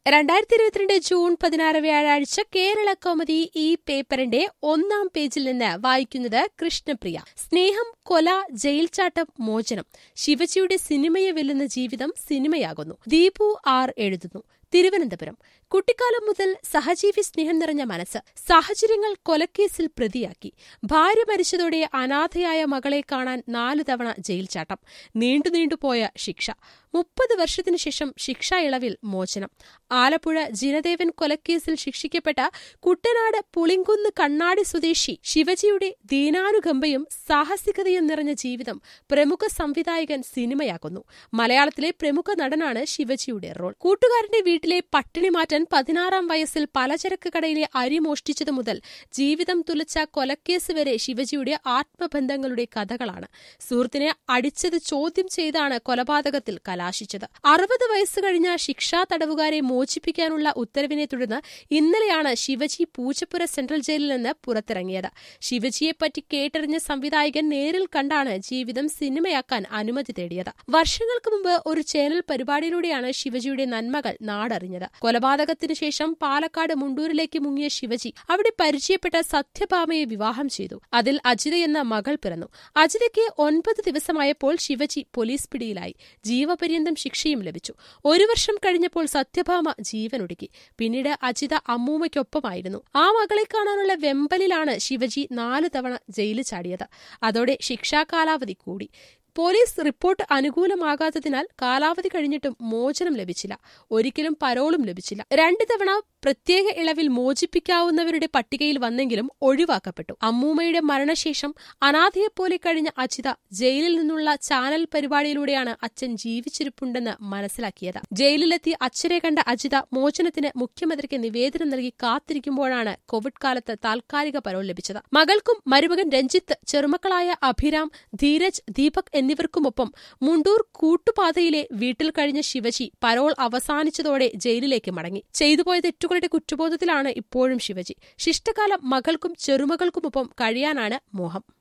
രണ്ടായിരത്തി ഇരുപത്തിരണ്ട് ജൂൺ പതിനാറ് വ്യാഴാഴ്ച കേരള കൗമുദി ഈ പേപ്പറിന്റെ ഒന്നാം പേജിൽ നിന്ന് വായിക്കുന്നത് കൃഷ്ണപ്രിയ സ്നേഹം കൊല ജയിൽ ചാട്ടം മോചനം ശിവജിയുടെ സിനിമയെ വെല്ലുന്ന ജീവിതം സിനിമയാകുന്നു ദീപു ആർ എഴുതുന്നു തിരുവനന്തപുരം കുട്ടിക്കാലം മുതൽ സഹജീവി സ്നേഹം നിറഞ്ഞ മനസ്സ് സാഹചര്യങ്ങൾ കൊലക്കേസിൽ പ്രതിയാക്കി ഭാര്യ മരിച്ചതോടെ അനാഥയായ മകളെ കാണാൻ നാലു തവണ ജയിൽ ചാട്ടം നീണ്ടു നീണ്ടുപോയ ശിക്ഷ മുപ്പത് വർഷത്തിനു ശേഷം ശിക്ഷാ ഇളവിൽ മോചനം ആലപ്പുഴ ജിനദേവൻ കൊലക്കേസിൽ ശിക്ഷിക്കപ്പെട്ട കുട്ടനാട് പുളിങ്കുന്ന് കണ്ണാടി സ്വദേശി ശിവജിയുടെ ദീനാനുകമ്പയും സാഹസികതയും നിറഞ്ഞ ജീവിതം പ്രമുഖ സംവിധായകൻ സിനിമയാക്കുന്നു മലയാളത്തിലെ പ്രമുഖ നടനാണ് ശിവജിയുടെ റോൾ കൂട്ടുകാരന്റെ വീട്ടിലെ പട്ടിണി മാറ്റാൻ പതിനാറാം വയസ്സിൽ പലചരക്ക് കടയിലെ അരി മോഷ്ടിച്ചതു മുതൽ ജീവിതം തുലച്ച കൊലക്കേസ് വരെ ശിവജിയുടെ ആത്മബന്ധങ്ങളുടെ കഥകളാണ് സുഹൃത്തിനെ അടിച്ചത് ചോദ്യം ചെയ്താണ് കൊലപാതകത്തിൽ കലാശിച്ചത് അറുപത് വയസ്സ് കഴിഞ്ഞ ശിക്ഷാ തടവുകാരെ മോചിപ്പിക്കാനുള്ള ഉത്തരവിനെ തുടർന്ന് ഇന്നലെയാണ് ശിവജി പൂജപ്പുര സെൻട്രൽ ജയിലിൽ നിന്ന് പുറത്തിറങ്ങിയത് ശിവജിയെപ്പറ്റി കേട്ടറിഞ്ഞ സംവിധായകൻ നേരിൽ കണ്ടാണ് ജീവിതം സിനിമയാക്കാൻ അനുമതി തേടിയത് വർഷങ്ങൾക്ക് മുമ്പ് ഒരു ചാനൽ പരിപാടിയിലൂടെയാണ് ശിവജിയുടെ നന്മകൾ നാടറിഞ്ഞത് കൊലപാതകത്തിനു ശേഷം പാലക്കാട് മുണ്ടൂരിലേക്ക് മുങ്ങിയ ശിവജി അവിടെ പരിചയപ്പെട്ട സത്യഭാമയെ വിവാഹം ചെയ്തു അതിൽ അജിത എന്ന മകൾ പിറന്നു അജിതയ്ക്ക് ഒൻപത് ദിവസമായപ്പോൾ ശിവജി പോലീസ് പിടിയിലായി ജീവപര്യന്തം ശിക്ഷയും ലഭിച്ചു ഒരു വർഷം കഴിഞ്ഞപ്പോൾ സത്യഭാമ ജീവനൊടുക്കി പിന്നീട് അജിത അമ്മൂമ്മയ്ക്കൊപ്പമായിരുന്നു ആ മകളെ കാണാനുള്ള വെമ്പലിലാണ് ശിവജി നാല് തവണ ജയിലിൽ ചാടിയത് അതോടെ ശിക്ഷാ കാലാവധി കൂടി പോലീസ് റിപ്പോർട്ട് അനുകൂലമാകാത്തതിനാൽ കാലാവധി കഴിഞ്ഞിട്ടും മോചനം ലഭിച്ചില്ല ഒരിക്കലും പരോളും ലഭിച്ചില്ല രണ്ടു തവണ പ്രത്യേക ഇളവിൽ മോചിപ്പിക്കാവുന്നവരുടെ പട്ടികയിൽ വന്നെങ്കിലും ഒഴിവാക്കപ്പെട്ടു അമ്മൂമ്മയുടെ മരണശേഷം അനാഥയെപ്പോലെ കഴിഞ്ഞ അജിത ജയിലിൽ നിന്നുള്ള ചാനൽ പരിപാടിയിലൂടെയാണ് അച്ഛൻ ജീവിച്ചിരിപ്പുണ്ടെന്ന് മനസ്സിലാക്കിയത് ജയിലിലെത്തി അച്ഛനെ കണ്ട അജിത മോചനത്തിന് മുഖ്യമന്ത്രിക്ക് നിവേദനം നൽകി കാത്തിരിക്കുമ്പോഴാണ് കോവിഡ് കാലത്ത് താൽക്കാലിക പരോൾ ലഭിച്ചത് മകൾക്കും മരുമകൻ രഞ്ജിത്ത് ചെറുമക്കളായ അഭിരാം ധീരജ് ദീപക് എന്നിവർക്കുമൊപ്പം മുണ്ടൂർ കൂട്ടുപാതയിലെ വീട്ടിൽ കഴിഞ്ഞ ശിവജി പരോൾ അവസാനിച്ചതോടെ ജയിലിലേക്ക് മടങ്ങി ചെയ്തുപോയ തെറ്റുകളുടെ കുറ്റബോധത്തിലാണ് ഇപ്പോഴും ശിവജി ശിഷ്ടകാലം മകൾക്കും ചെറുമകൾക്കുമൊപ്പം കഴിയാനാണ് മോഹം